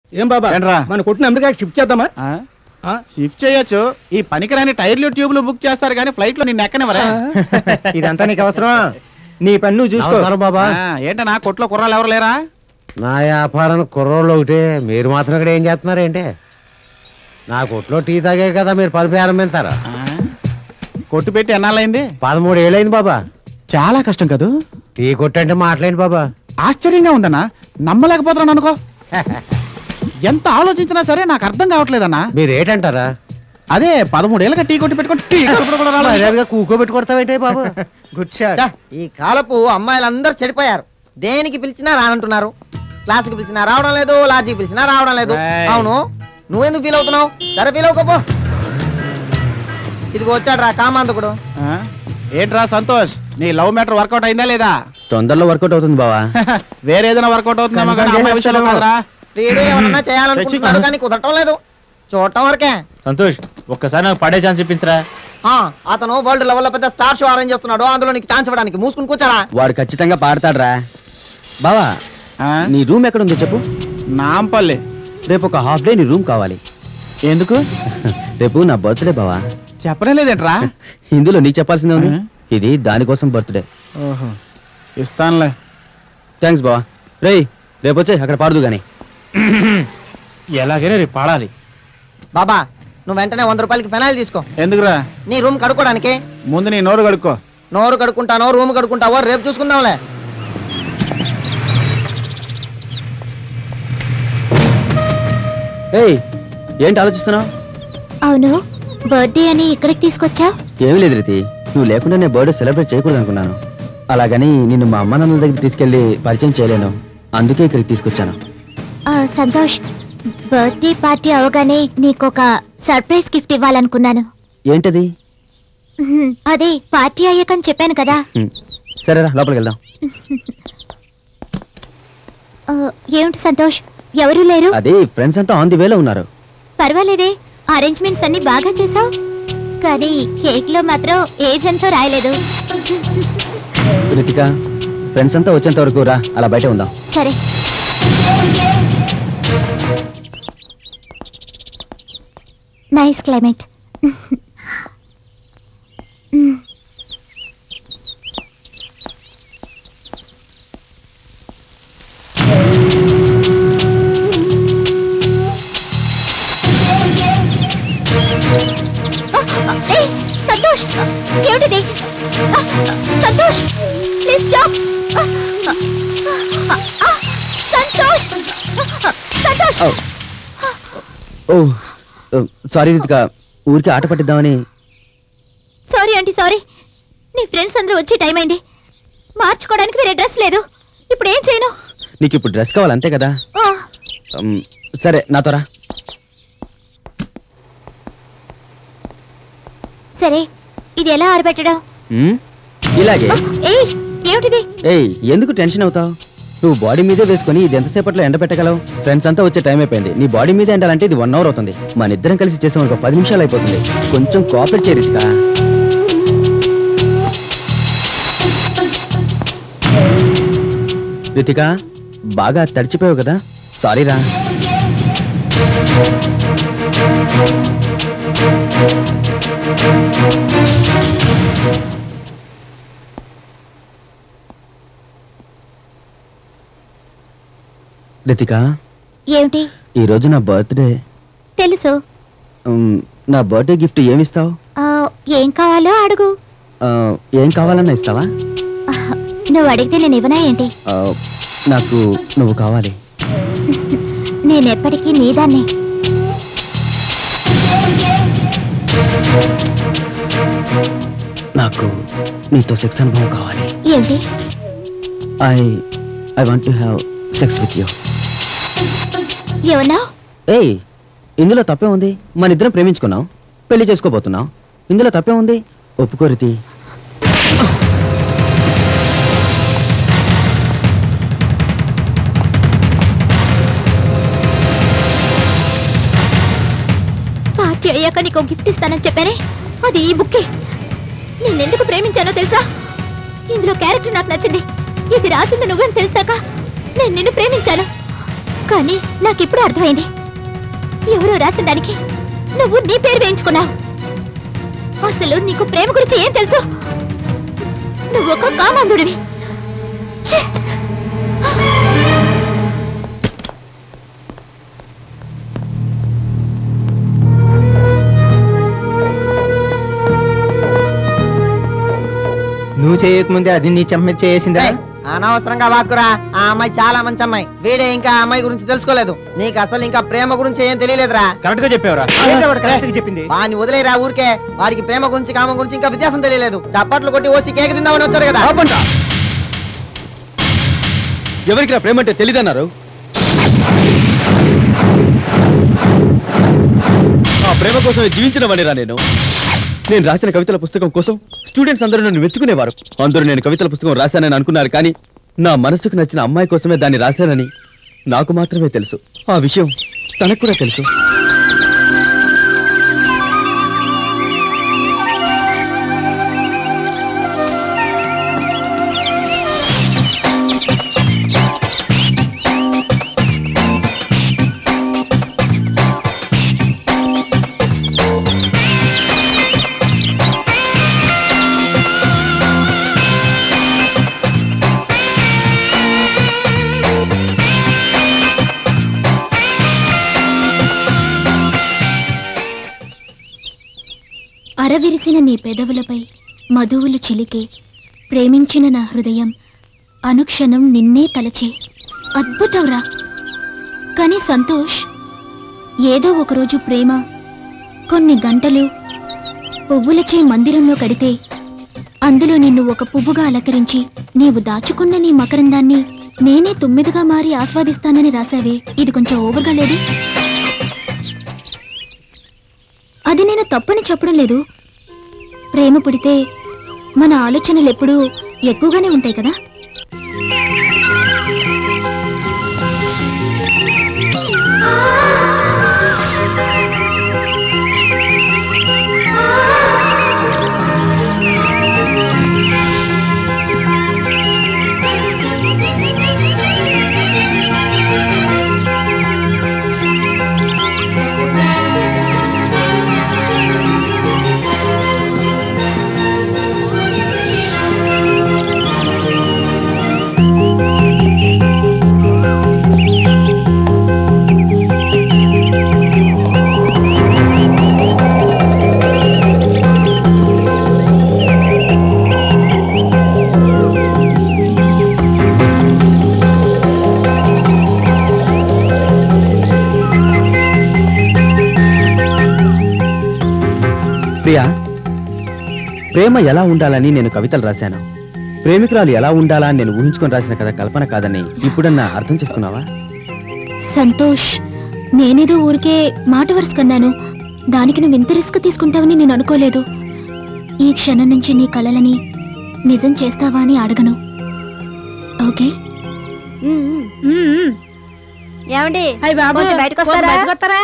ఏం బాబా ఏంట్రా? మన కొట్టిన అమెరికా షిఫ్ట్ చేద్దామా ఆ? ఆ? షిఫ్ట్ చేయొచ్చు ఈ పనికిరాని టైర్లు ట్యూబ్లు బుక్ చేస్తారు కానీ ఫ్లైట్ లో నిన్ను ఎక్కనివరా ఇదంతా నీకు అవసరమా నీ పని నువ్వు చూసుకో నమస్కారం బాబా ఆ, ఏంటన్నా కొట్లో కుర్రాలు ఎవరు లేరా నా వ్యాపారానికి కుర్రోళ్ళు ఒకటే మీరు మాత్రం ఇక్కడ ఏం చేస్తున్నారేంటి నా కొట్లో టీ తాగే కదా మీరు పని ప్రారంభిస్తారా ఆ? కొట్టు పెట్టి ఎన్నాళ్ళైంది పదమూడు ఏళ్ళైంది బాబా చాలా కష్టం కదూ టీ కొట్టంటే మాట్లాడండి బాబా ఆశ్చర్యంగా ఉందన్నా నమ్మలేకపోతున్నాను అనుకో ఎంత ఆలోచించినా సరే నాకు అర్థం కావట్లేదన్నా మీరు ఏంటంటారా అదే పదమూడేళ్ళగా టీ కొట్టి పెట్టుకొని టీ కడుపులో కూడా రాలేదు. మర్యాదగా కూకోబెట్టి కొడతావేంటి బాబా గుడ్ షాట్ ఛ, ఈ కాలపు అమ్మాయిలందరూ చెడిపోయారు దేనికి పిలిచినా రానంటున్నారు క్లాస్కి పిలిచినా రావడం లేదు లాడ్జికి పిలిచినా రావడం లేదు రేయ్. అవును నువ్వెందుకు ఫీల్ అవుతున్నావు సరే ఫీల్ అవ్వకపో ఇదిగో వచ్చాడు రా కామాంతకుడు ఆ? ఏంట్రా సంతోష్ నీ లవ్ మ్యాటర్ వర్కౌట్ అయిందా లేదా తొందరలో వర్కౌట్ అవుతుంది బావా వేరే ఏదైనా వర్కౌట్ అవుతుందేమో కానీ అమ్మాయి విషయంలో కాదురా వీడు ఏమన్నా చేయాలనుకుంటున్నాడు కానీ కుదరటం లేదు చూడటం వరకే సంతోష్ ఒక్కసారి నాకు పడే ఛాన్స్ ఇప్పించరా ఆ, అతను వరల్డ్ లెవెల్ లో పెద్ద స్టార్ షో అరేంజ్ చేస్తున్నాడు అందులో నీకు ఛాన్స్ ఇవ్వడానికి మూసుకుని కూర్చోరా వాడు ఖచ్చితంగా పాడతాడ్రా బావా ఆ? నీ రూమ్ ఎక్కడ ఉందో చెప్పు నాంపల్లి రేపు ఒక హాఫ్ డే నీ రూమ్ కావాలి ఎందుకు రేపు నా బర్త్డే బావా చెప్పనే లేదేంట్రా ఇందులో నీకు చెప్పాల్సిందే ఉంది ఆ? ఇది దానికోసం బర్త్డే ఓహో ఇస్తానులే థ్యాంక్స్ బావా రేయ్ రేపు వచ్చే అక్కడ పాడదు గాని ఎలాగైనా రేపు పాడాలి బాబా నువ్వు వెంటనే వంద రూపాయలకి ఫెనాయిల్ తీసుకో ఎందుకురా నీ రూమ్ కడుక్కోడానికి ముందు నీ నోరు కడుక్కో నోరు కడుక్కుంటానో రూమ్ కడుక్కుంటావో రేపు చూసుకుందాంలే ఏయ్ ఏంటి ఆలోచిస్తున్నావు అవును బర్త్డే అని ఇక్కడికి తీసుకొచ్చా ఏమీ లేదు రీతి నువ్వు లేకుండా నేను బర్త్డే సెలబ్రేట్ చేయకూడదు అనుకున్నాను అలాగని నిన్ను మా అమ్మ నాన్నల దగ్గర తీసుకెళ్ళి పరిచయం చేయలేను అందుకే ఇక్కడికి తీసుకొచ్చాను సంతోష్ బర్త్డే పార్టీ అవగానే నీకొక సర్ప్రైజ్ గిఫ్ట్ ఇవ్వాలనుకున్నాను ఏంటది ఉహుం, అదే పార్టీ అయ్యాకని చెప్పాను కదా హ్మ్. సరేరా లోపలికి వెళ్దాం ఆ, ఏమిటి సంతోష్ ఎవరూ లేరు అదే ఫ్రెండ్స్ అంతా ఆన్ ది వేలో ఉన్నారు పర్వాలేదే అరేంజ్మెంట్స్ అన్ని బాగా చేసావు కానీ కేక్ లో మాత్రం ఏజ్ ఎంతో రాయలేదు రితిక ఫ్రెండ్స్ అంతా వచ్చేంత వరకు రా అలా బయట ఉందాం సరే నైస్ క్లైమేట్ ఏయ్, సంతోష్ ఏమిటిది ఆ, Santosh please stop Santosh Santosh oh sorry Ritika ఊరికి ఆట పట్టిద్దామని సారీ ఆంటీ సారీ నీ ఫ్రెండ్స్ అందరూ వచ్చే టైం అయింది మార్చుకోవడానికి వేరే డ్రెస్ లేదు ఇప్పుడు ఏం చేయను నీకు ఇప్పుడు డ్రెస్ కావాలి అంతే కదా ఆ, ఉమ్, సరే నాతో రా సరే ఇది ఎలా ఆరబెట్టడం ఉమ్, ఇలాగే ఆ, ఏయ్ ఏమిటిది ఏయ్ ఎందుకు టెన్షన్ అవుతావు నువ్వు బాడీ మీదే వేసుకొని ఇది ఎంతసేపట్లో ఎండ పెట్టగలవు ఫ్రెండ్స్ అంతా వచ్చే టైం అయిపోయింది నీ బాడీ మీద ఎండాలంటే ఇది వన్ అవర్ అవుతుంది మన ఇద్దరం కలిసి చేసాం ఒక పది నిమిషాలు అయిపోతుంది కొంచెం కోఆపరేట్ చేయ రితిక రితిక బాగా తడిచిపోయావు కదా సారీ రా రితిక ఏమిటి ఈ రోజు నా బర్త్డే తెలుసు ఉమ్, నా బర్త్డే గిఫ్ట్ ఏమిస్తావు ఆ, ఏం కావాలో అడుగు ఆ, ఏం కావాలన్నా ఇస్తావా ఆ, నువ్వు అడిగితే నేను ఇవ్వనా ఏంటి ఆ, నాకు నువ్వు కావాలి నేను ఎప్పటికీ నీదాన్ని నాకు నీతో సెక్స్ అనుభవం కావాలి ఏమిటి I I want to have sex with you ఏమన్నా ఏయ్ ఇందులో తప్పే ఉంది మన ఇద్దరం ప్రేమించుకున్నాం పెళ్లి చేసుకోబోతున్నాం ఇందులో తప్పే ఉంది ఒప్పుకోరితి పార్టీ అయ్యాక నీకు గిఫ్ట్ ఇస్తానని చెప్పానే అది ఈ బుక్కే నేనెందుకు ప్రేమించానో తెలుసా ఇందులో క్యారెక్టర్ నాకు నచ్చింది ఇది రాసింది నువ్వని తెలిసాక నేను నిన్ను ప్రేమించాను కానీ నాకిప్పుడు అర్థమైంది ఎవరో రాసిన దానికి నువ్వు నీ పేరు వేయించుకున్నావు అసలు నీకు ప్రేమ గురించి ఏం తెలుసు నువ్వు ఒక కామాంధుడివి ఛీ! నువ్వు చేయకముందే అది నీ చెమ్మ మీద చేసిందా ఏయ్, అనవసరంగా వాక్కురా ఆ అమ్మాయి చాలా మంచి అమ్మాయి వీడే ఇంకా ఆ అమ్మాయి గురించి తెలుసుకోలేదు నీకు అసలు ఇంకా ప్రేమ గురించి ఏం తెలియలేదురా కరెక్ట్ గా చెప్పావురా కరెక్ట్ గా చెప్పింది వాడిని వదిలేరా ఊరికే వాడికి ప్రేమ గురించి కామం గురించి ఇంకా వ్యత్యాసం తెలియలేదు చప్పట్లు కొట్టి ఓసి కేక్ తిందామని వచ్చారు కదా ఆపంట ఎవరికి నా ప్రేమ అంటే తెలీదన్నారు ఆ ప్రేమ కోసం జీవించిన వాడిరా నేను నేను రాసిన కవితల పుస్తకం కోసం స్టూడెంట్స్ అందరూ నన్ను మెచ్చుకునేవారు అందరూ నేను కవితల పుస్తకం రాశానని అనుకున్నారు కానీ నా మనసుకు నచ్చిన అమ్మాయి కోసమే దాన్ని రాశానని నాకు మాత్రమే తెలుసు ఆ విషయం తనకు కూడా తెలుసు అరవిరిసిన నీ పెదవులపై మధువులు చిలికే ప్రేమించిన నా హృదయం అనుక్షణం నిన్నే తలచే అద్భుతంరా కానీ సంతోష్ ఏదో ఒకరోజు ప్రేమ కొన్ని గంటలు పువ్వులచే మందిరంలో కడితే అందులో నిన్ను ఒక పువ్వుగా అలంకరించి నీవు దాచుకున్న నీ మకరందాన్ని నేనే తుమ్మిదిగా మారి ఆస్వాదిస్తానని రాశావే ఇది కొంచెం ఓవర్గా లేదు అది నేను తప్పని చెప్పడం లేదు ప్రేమ పుడితే మన ఆలోచనలు ఎప్పుడూ ఎక్కువగానే ఉంటాయి కదా ప్రియా ప్రేమ ఎలా ఉండాలని నేను కవితలు రాశాను ప్రేమికురాలు ఎలా ఉండాలా అని నేను ఊహించుకొని రాసిన కథ కల్పన కాదని ఇప్పుడన్నా అర్థం చేసుకున్నావా సంతోష్ నేనేదో ఊరికే మాట వరుస కన్నాను దానికి నువ్వు ఇంత రిస్క్ తీసుకుంటావని నేను అనుకోలేదు ఈ క్షణం నుంచి నీ కలలని నిజం చేస్తావా అని అడగను ఓకే ఏమండి అయ్య బాబు కొంచెం బయటకు వస్తారా? బయటకు వస్తారా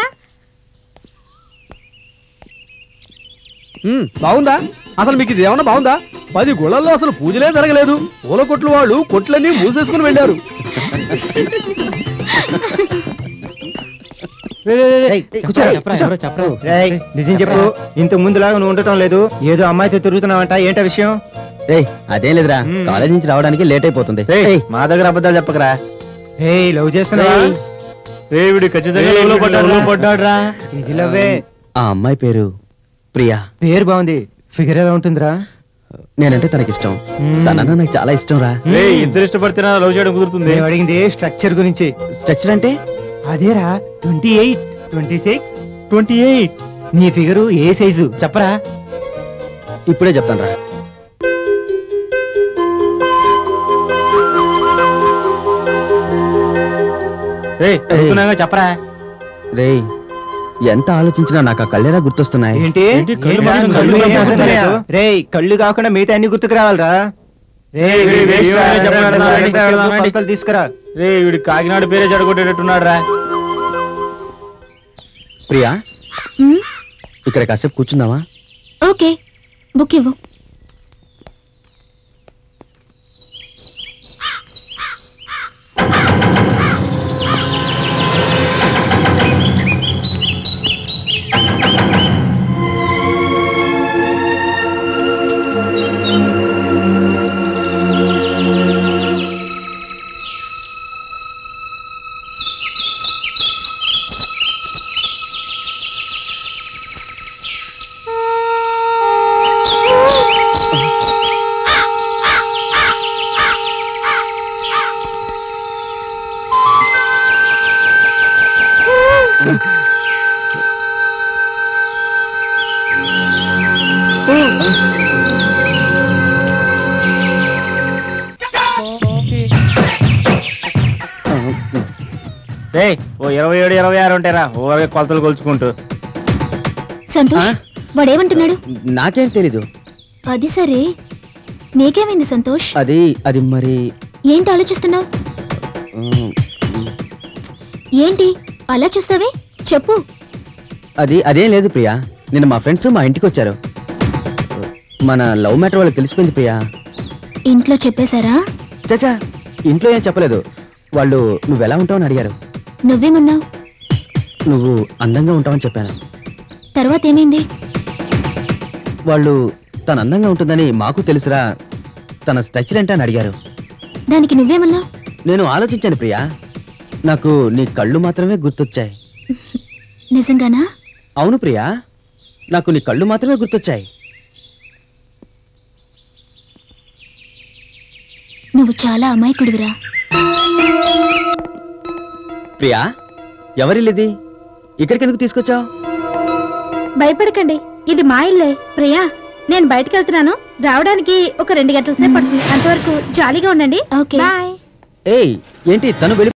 ఉమ్, బాగుందా అసలు మీకు ఇది ఏమన్నా బాగుందా పది గుళ్ళల్లో అసలు పూజలే జరగలేదు పూల కొట్లు వాళ్ళు కొట్లన్నీ మూసేసుకుని వెళ్ళారు రేయ్, కూర్చో, కూర్చో. రేయ్, నిజం చెప్పు ఇంత ముందులాగా నువ్వు ఉండటం లేదు ఏదో అమ్మాయితో తిరుగుతున్నావంట ఏంటా విషయం ఏయ్ అదేం లేదురా మ్మ్. కాలేజ్ నుంచి రావడానికి లేట్ అయిపోతుంది ఏయ్, మా దగ్గర అబద్ధాలు చెప్పకరా ఏయ్ లవ్ చేస్తున్నావా రేవిడి ఖచ్చితంగా లవ్లో పడ్డాడురా. ఇది లవ్వే ఆ అమ్మాయి పేరు ప్రియా పేరు బాగుంది ఫిగర్ ఎలా ఉంటుందిరా నేనంటే తనకిష్టం మ్మ్. తనన్నా నాకు చాలా ఇష్టం రా రేయ్, ఇద్దరు ఇష్టపడితేనా లవ్ చేయడం కుదురుతుంది నేను అడిగింది స్ట్రక్చర్ గురించి స్ట్రక్చర్ అంటే అదేరా twenty eight twenty six twenty eight నీ ఫిగరు ఏ సైజు చెప్పరా ఇప్పుడే చెప్తాను రా రేయ్, అడుగుతున్నాగా చెప్పరా రేయ్ ఎంత ఆలోచించినా నాకు ఆ కళ్ళేరా గుర్తొస్తున్నాయి ఏంటి ఏంటి, కళ్ళు ఏంట్రా, మాత్రం కళ్ళు కళ్ళు ఏం మాత్రం గుర్తులేదా? లేదు? రేయ్ కళ్ళు కాకుండా మిగతా అన్ని గుర్తుకు రావాలిరా రేయ్, రేయ్, వేస్ట్ వేస్ట్ రా, రా, చెప్పరా, చెప్పరా, రండి, రండి, చెప్పు, రండి. కొలతలు తీసుకురా రే వీడి కాకినాడ పేరే జడగొట్టేటట్టున్నాడు రా ప్రియా మ్మ్? ఇక్కడ కాసేపు కూర్చుందామా ఓకే బుక్ ఇవ్వు రేయ్ ఓ ఇరవై ఏడు ఇరవై ఆరు ఉంటారా ఊరగా కొలతలు కొలుచుకుంటూ సంతోష్ వాడేమంటున్నాడు నాకేం తెలీదు అది సరే నీకేమైంది సంతోష్ అది అది మరి ఏంటి ఆలోచిస్తున్నావు ఉమ్, ఏంటి అలా చూస్తావే చెప్పు అది అదేం లేదు ప్రియా నిన్న మా ఫ్రెండ్స్ మా ఇంటికి వచ్చారు మన లవ్ మ్యాటర్ వాళ్ళకి తెలిసిపోయింది ప్రియా ఇంట్లో చెప్పేశారా చచా ఇంట్లో ఏం చెప్పలేదు వాళ్ళు నువ్వెలా ఉంటావని అడిగారు నువ్వేమన్నావు నువ్వు అందంగా ఉంటావని చెప్పాను తర్వాత ఏమైంది వాళ్ళు తన అందంగా ఉంటుందని మాకు తెలుసురా తన స్ట్రక్చర్ ఏంటని అని అడిగారు దానికి నువ్వేమన్నావు నేను ఆలోచించాను ప్రియా నాకు నీ కళ్ళు మాత్రమే గుర్తొచ్చాయి నిజంగానా అవును ప్రియా నాకు నీ కళ్ళు మాత్రమే గుర్తొచ్చాయి నువ్వు చాలా అమాయకుడివిరా ప్రియా ఎవరిల్లిది ఇక్కడికి ఎందుకు తీసుకొచ్చావు భయపడకండి ఇది మా ఇల్లే ప్రియా నేను బయటకు వెళ్తున్నాను రావడానికి ఒక రెండు గంటల సేపు పడుతుంది అంతవరకు జాలీగా ఉండండి ఓకే బాయ్ ఏయ్ ఏంటి తను వెళ్ళి